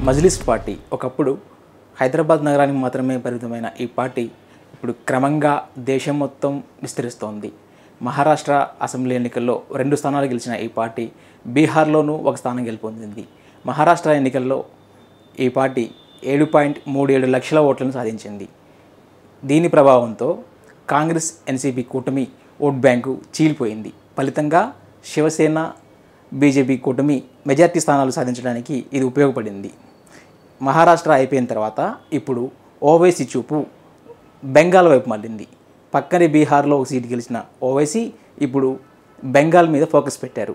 Majlis party ఒకప్పుడు హైదరాబాద్ నగరానికి మాత్రమే పరిమితమైన ఈ పార్టీ ఇప్పుడు క్రమంగా దేశం మొత్తం విస్తరిస్తోంది మహారాష్ట్ర అసెంబ్లీ ఎన్నికల్లో రెండు స్థానాలు గెలిచిన ఈ పార్టీ బీహార్లోనూ ఒక స్థానం గెలుపొందింది మహారాష్ట్ర ఎన్నికల్లో ఈ పార్టీ ఏడు పాయింట్ మూడు ఏడు లక్షల ఓట్లను సాధించింది దీని ప్రభావంతో కాంగ్రెస్ ఎన్సీపీ కూటమి ఓట్ బ్యాంకు చీలిపోయింది ఫలితంగా శివసేన బీజేపీ కూటమి మెజార్టీ స్థానాలు సాధించడానికి ఇది ఉపయోగపడింది మహారాష్ట్ర అయిపోయిన తర్వాత ఇప్పుడు ఓవైసీ చూపు బెంగాల్ వైపు మళ్ళింది పక్కనే బీహార్లో ఒక సీటు గెలిచిన ఓవైసీ ఇప్పుడు బెంగాల్ మీద ఫోకస్ పెట్టారు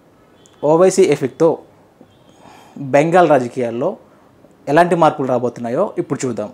ఓవైసీ ఎఫెక్ట్తో బెంగాల్ రాజకీయాల్లో ఎలాంటి మార్పులు రాబోతున్నాయో ఇప్పుడు చూద్దాం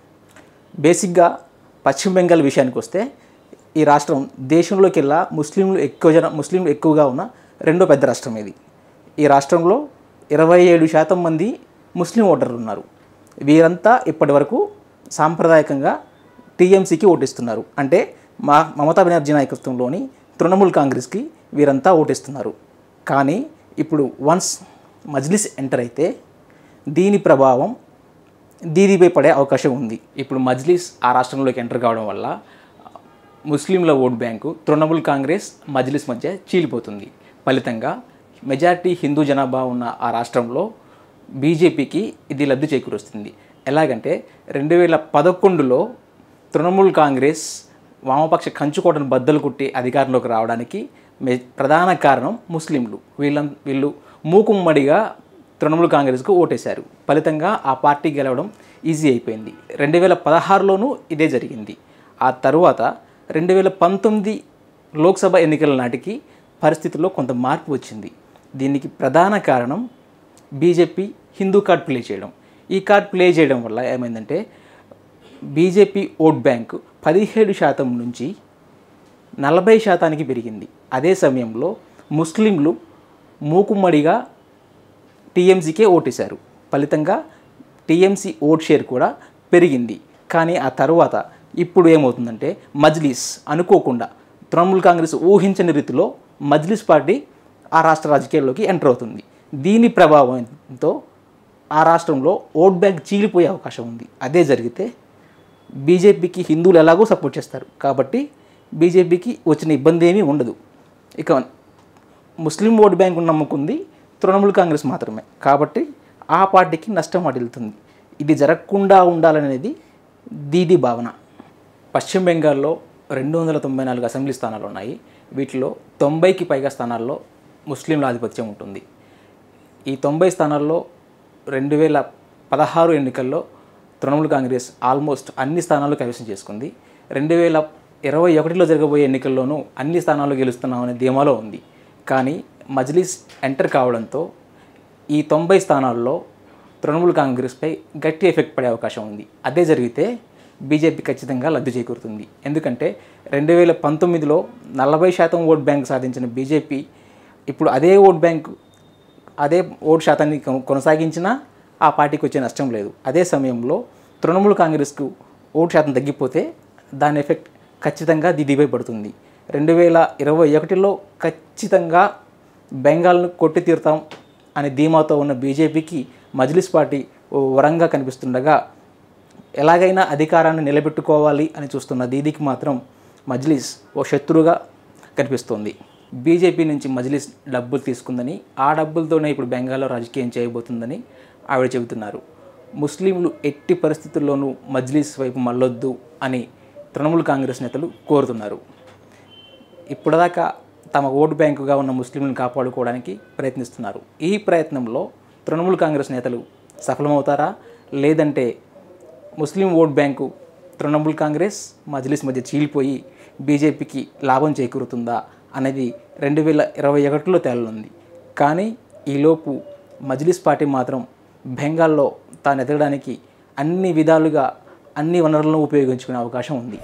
బేసిక్గా పశ్చిమ బెంగాల్ విషయానికి వస్తే ఈ రాష్ట్రం దేశంలోకెల్లా ముస్లింలు ఎక్కువ జన ముస్లింలు ఎక్కువగా ఉన్న రెండో పెద్ద రాష్ట్రం ఇది ఈ రాష్ట్రంలో ఇరవై ఏడు శాతం మంది ముస్లిం ఓటర్లు ఉన్నారు వీరంతా ఇప్పటి వరకు సాంప్రదాయకంగా టీఎంసీకి ఓటిస్తున్నారు అంటే మా మమతా బెనర్జీ నాయకత్వంలోని తృణమూల్ కాంగ్రెస్కి వీరంతా ఓటిస్తున్నారు కానీ ఇప్పుడు వన్స్ మజ్లిస్ ఎంటర్ అయితే దీని ప్రభావం దీదీపై పడే అవకాశం ఉంది ఇప్పుడు మజ్లిస్ ఆ రాష్ట్రంలోకి ఎంటర్ కావడం వల్ల ముస్లింల ఓట్ బ్యాంకు తృణమూల్ కాంగ్రెస్ మజ్లిస్ మధ్య చీలిపోతుంది ఫలితంగా మెజారిటీ హిందూ జనాభా ఉన్న ఆ రాష్ట్రంలో బీజేపీకి ఇది లబ్ధి చేకూరుస్తుంది ఎలాగంటే రెండు వేల పదకొండులో తృణమూల్ కాంగ్రెస్ వామపక్ష కంచుకోటను బద్దలు కుట్టి అధికారంలోకి రావడానికి మె ప్రధాన కారణం ముస్లింలు వీళ్ళ వీళ్ళు మూకుమ్మడిగా తృణమూల్ కాంగ్రెస్కు ఓటేశారు ఫలితంగా ఆ పార్టీ గెలవడం ఈజీ అయిపోయింది రెండు వేల పదహారులోనూ ఇదే జరిగింది ఆ తరువాత రెండు వేల పంతొమ్మిది లోక్సభ ఎన్నికల నాటికి పరిస్థితుల్లో కొంత మార్పు వచ్చింది దీనికి ప్రధాన కారణం బీజేపీ హిందూ కార్డ్ ప్లే చేయడం ఈ కార్డ్ ప్లే చేయడం వల్ల ఏమైందంటే బీజేపీ ఓట్ బ్యాంక్ పదిహేడు శాతం నుంచి నలభై శాతానికి పెరిగింది అదే సమయంలో ముస్లింలు మూకుమ్మడిగా టీఎంసీకే ఓటేశారు ఫలితంగా టీఎంసీ ఓట్ షేర్ కూడా పెరిగింది కానీ ఆ తర్వాత ఇప్పుడు ఏమవుతుందంటే మజ్లిస్ అనుకోకుండా తృణమూల్ కాంగ్రెస్ ఊహించని రీతిలో మజ్లిస్ పార్టీ ఆ రాష్ట్ర రాజకీయాల్లోకి ఎంటర్ అవుతుంది దీని ప్రభావంతో ఆ రాష్ట్రంలో ఓట్ బ్యాంక్ చీలిపోయే అవకాశం ఉంది అదే జరిగితే బీజేపీకి హిందువులు ఎలాగో సపోర్ట్ చేస్తారు కాబట్టి బీజేపీకి వచ్చిన ఇబ్బంది ఏమీ ఉండదు ఇక ముస్లిం ఓట్ బ్యాంకు నమ్ముకుంది తృణమూల్ కాంగ్రెస్ మాత్రమే కాబట్టి ఆ పార్టీకి నష్టం వాటిల్లుతుంది ఇది జరగకుండా ఉండాలనేది దీది భావన పశ్చిమ బెంగాల్లో రెండు వందల తొంభై నాలుగు అసెంబ్లీ స్థానాలు ఉన్నాయి వీటిలో తొంభైకి పైగా స్థానాల్లో ముస్లింల ఆధిపత్యం ఉంటుంది ఈ తొంభై స్థానాల్లో రెండు వేల పదహారు ఎన్నికల్లో తృణమూల్ కాంగ్రెస్ ఆల్మోస్ట్ అన్ని స్థానాలు కైవసం చేసుకుంది రెండు వేల ఇరవై ఒకటిలో జరగబోయే ఎన్నికల్లోనూ అన్ని స్థానాలు గెలుస్తున్నామనే ధీమాలో ఉంది కానీ మజ్లిస్ ఎంటర్ కావడంతో ఈ తొంభై స్థానాల్లో తృణమూల్ కాంగ్రెస్పై గట్టి ఎఫెక్ట్ పడే అవకాశం ఉంది అదే జరిగితే బీజేపీ ఖచ్చితంగా లబ్ధి చేకూరుతుంది ఎందుకంటే రెండు వేల పంతొమ్మిదిలో నలభై శాతం ఓట్ బ్యాంక్ సాధించిన బీజేపీ ఇప్పుడు అదే ఓట్ బ్యాంక్ అదే ఓటు శాతాన్ని కొ- కొనసాగించినా ఆ పార్టీకి వచ్చే నష్టం లేదు అదే సమయంలో తృణమూల్ కాంగ్రెస్కు ఓటు శాతం తగ్గిపోతే దాని ఎఫెక్ట్ ఖచ్చితంగా దిదిపై పడుతుంది రెండు వేల ఇరవై ఒకటిలో ఖచ్చితంగా బెంగాల్ను కొట్టి తీరుతాం అనే ధీమాతో ఉన్న బీజేపీకి మజ్లిస్ పార్టీ ఓ వరంగా కనిపిస్తుండగా ఎలాగైనా అధికారాన్ని నిలబెట్టుకోవాలి అని చూస్తున్న దీదీకి మాత్రం మజ్లిస్ ఓ శత్రువుగా కనిపిస్తోంది బీజేపీ నుంచి మజ్లిస్ డబ్బులు తీసుకుందని ఆ డబ్బులతోనే ఇప్పుడు బెంగాల్లో రాజకీయం చేయబోతుందని ఆవిడ చెబుతున్నారు ముస్లింలు ఎట్టి పరిస్థితుల్లోనూ మజ్లిస్ వైపు మళ్ళొద్దు అని తృణమూల్ కాంగ్రెస్ నేతలు కోరుతున్నారు ఇప్పటిదాకా తమ ఓటు బ్యాంకుగా ఉన్న ముస్లింలను కాపాడుకోవడానికి ప్రయత్నిస్తున్నారు ఈ ప్రయత్నంలో తృణమూల్ కాంగ్రెస్ నేతలు సఫలమవుతారా లేదంటే Muslim vote bank Trinamool Congress Majlis మధ్య చీలిపోయి బీజేపీకి లాభం చేకూరుతుందా అనేది రెండు వేల ఇరవై ఒకటిలో తేలనుంది కానీ ఈలోపు మజ్లిస్ పార్టీ మాత్రం బెంగాల్లో తాను ఎదగడానికి అన్ని విధాలుగా అన్ని వనరులను ఉపయోగించుకునే అవకాశం ఉంది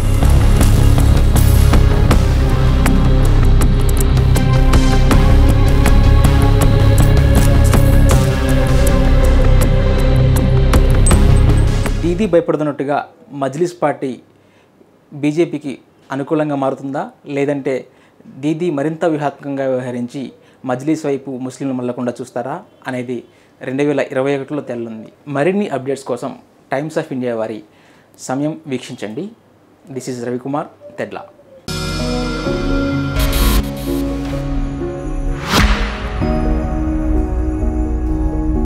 దీదీ భయపడుతున్నట్టుగా మజ్లిస్ పార్టీ బీజేపీకి అనుకూలంగా మారుతుందా లేదంటే దీదీ మరింత వ్యూహాత్మకంగా వ్యవహరించి మజ్లిస్ వైపు ముస్లింలు మళ్ళకుండా చూస్తారా అనేది రెండు వేల ఇరవై ఒకటిలో తెల్లుంది మరిన్ని అప్డేట్స్ కోసం టైమ్స్ ఆఫ్ ఇండియా వారి సమయం వీక్షించండి దిస్ ఈజ్ రవికుమార్ తెడ్లా